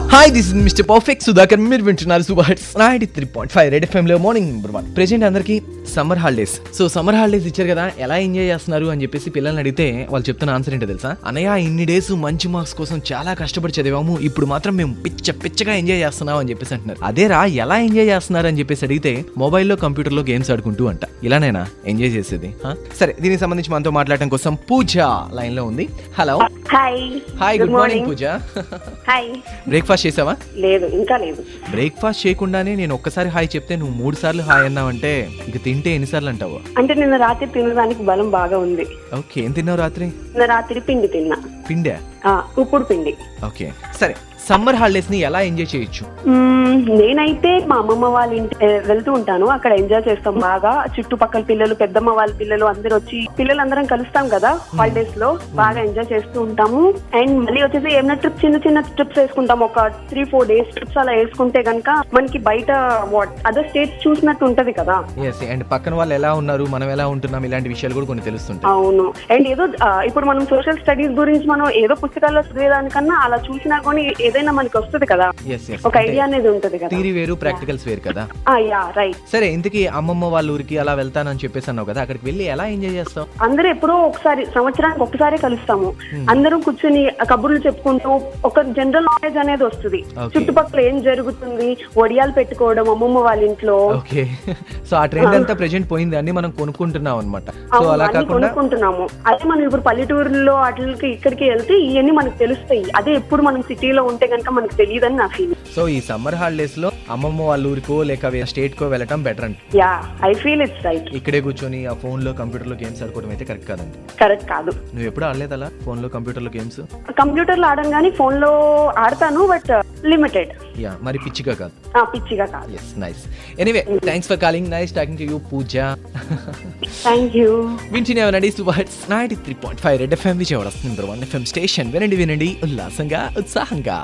Hi this is mister perfect Sudhakar మీరు వింటున్నారు super hits ninety three point five red ఎఫ్ఎంలో morning number one present అందరికి summer holidays so summer holidays ఇచ్చారు కదా ఎలా ఎంజాయ్ చేస్తున్నారు అని చెప్పేసి పిల్లల్ని అడిగితే వాళ్ళు చెప్తున్న ఆన్సర్ ఏంటో తెలుసా అన్నయ్య ఇన్ని డేస్ మంచి మార్క్స్ కోసం చాలా కష్టపడి చదివాము ఇప్పుడు మాత్రం మేము పిచ్చ పిచ్చగా ఎంజాయ్ చేస్తున్నాం అని చెప్పేసి అంటున్నారు అదేరా ఎలా ఎంజాయ్ చేస్తున్నారు అని చెప్పేసి అడిగితే మొబైల్లో కంప్యూటర్లో గేమ్స్ ఆడుకుంటూ అంట ఇలానేనా ఎంజాయ్ చేసేది హా? సరే దీనికి సంబంధించి మనతో మాట్లాడటం కోసం పూజ లైన్ లో ఉంది hello hi hi good morning Pooja hi breakfast చేసావా లేదు ఇంకా లేదు బ్రేక్ఫాస్ట్ చేయకుండానే నేను ఒక్కసారి హాయ్ చెప్తే నువ్వు మూడు సార్లు హాయ్ అన్నావంటే ఇక తింటే ఎన్నిసార్లు అంటావు అంటే నిన్న రాత్రి తినడానికి బలం బాగా ఉంది ఓకే ఏం తిన్నావు రాత్రి నిన్న రాత్రి పిండి తిన్నా పిండా ఆ, ఉప్పుడు పిండి ఓకే సరే సమ్మర్ హాలిడేస్ ని ఎలా ఎంజాయ్ చేయొచ్చు మ్మ్, నేనైతే మా అమ్మమ్మ వాళ్ళ ఇంటి ఏ, వెళ్తూ ఉంటాను అక్కడ ఎంజాయ్ చేస్తాం బాగా చుట్టుపక్కల పిల్లలు పెద్దమ్మ వాళ్ళ పిల్లలు అందరు వచ్చి పిల్లలందరం కలుస్తాం కదా హాలిడేస్ లో బాగా ఎంజాయ్ చేస్తూ ఉంటాము అండ్ మళ్ళీ వచ్చేసి ఏమైనా ట్రిప్ చిన్న చిన్న ట్రిప్స్ వేసుకుంటాం ఒక త్రీ ఫోర్ డేస్ ట్రిప్స్ అలా వేసుకుంటే గనుక మనకి బయట వాట్ అదర్ స్టేట్స్ చూసినట్టు ఉంటది కదా ఎస్ అండ్ పక్కన వాళ్ళు ఎలా ఉన్నారు మనం ఎలా ఉంటున్నాం ఇలాంటి విషయాలు కూడా కొన్ని తెలుస్తుంటాయి అవును అండ్ ఏదో ఆ, ఇప్పుడు మనం సోషల్ స్టడీస్ గురించి మనం ఏదో పుస్తకాల్లో చదివేదానికన్నా అలా చూసినా కానీ ఏదైనా మనకి వస్తుంది కదా ఎస్ ఎస్ ఒక ఐడియా అనేది ఉంటది కదా థీరీ వేరు ప్రాక్టికల్స్ వేరు కదా యా రైట్ సరే ఇంతకీ అమ్మమ్మ వాళ్ళ ఊరికి అలా వెళ్తానని చెప్పేసి అన్నావు కదా అక్కడికి వెళ్ళి ఎలా ఎంజాయ్ చేస్తావు అందరూ ఎప్పుడో ఒకసారి సంవత్సరానికి ఒకసారి కలుస్తాము అందరం కూర్చొని కబుర్లు చెప్పుకుంటూ ఒక జనరల్ నాలెడ్జ్ అనేది వస్తుంది Okay. చుట్టుపక్కల ఏం జరుగుతుంది వడియాలు పెట్టుకోవడం అమ్మమ్మ వాళ్ళ ఇంట్లో ఓకే సో ఆ ట్రెండ్ అంతా ప్రెజెంట్ పోయింది అన్ని మనం కొనుక్కుంటున్నాం అనమాట సో అవును, అలా అన్ని కాకుండా కొనుక్కుంటున్నాము అదే మనం ఇప్పుడు పల్లెటూరులో అట్లకి ఇక్కడికి వెళ్తే ఇవన్నీ మనకు తెలుస్తాయి అదే ఎప్పుడు మనం సిటీలో ఉంటే కనుక మనకు తెలియదని నా ఫీలింగ్ సో ఈ సమ్మర్ హాలిడేస్ లో అమ్మమ్మ వాళ్ళ ఊరికో లేక స్టేట్ కో వెళ్ళటం బెటర్ అంట yeah I feel it's right ఇక్కడే కూర్చొని ఆ ఫోన్ లో కంప్యూటర్ లో గేమ్స్ ఆడుకోవడం అయితే కరెక్ట్ కాదండి కరెక్ట్ కాదు నువ్వు ఎప్పుడు ఆడలేదు అలా ఫోన్ లో కంప్యూటర్ లో గేమ్స్ కంప్యూటర్ లో ఆడను కానీ ఫోన్ లో ఆడతాను బట్ లిమిటెడ్ యా మరి పిచ్చిగా కాదు పిచ్చిగా కాదు yes nice anyway thanks for calling nice talking to you Pooja thank you వింటూనే వినండి సువర్ట్స్ ninety three point five red FM Vijayawada number one FM station వినండి వినండి ఉల్లాసంగా ఉత్సాహంగా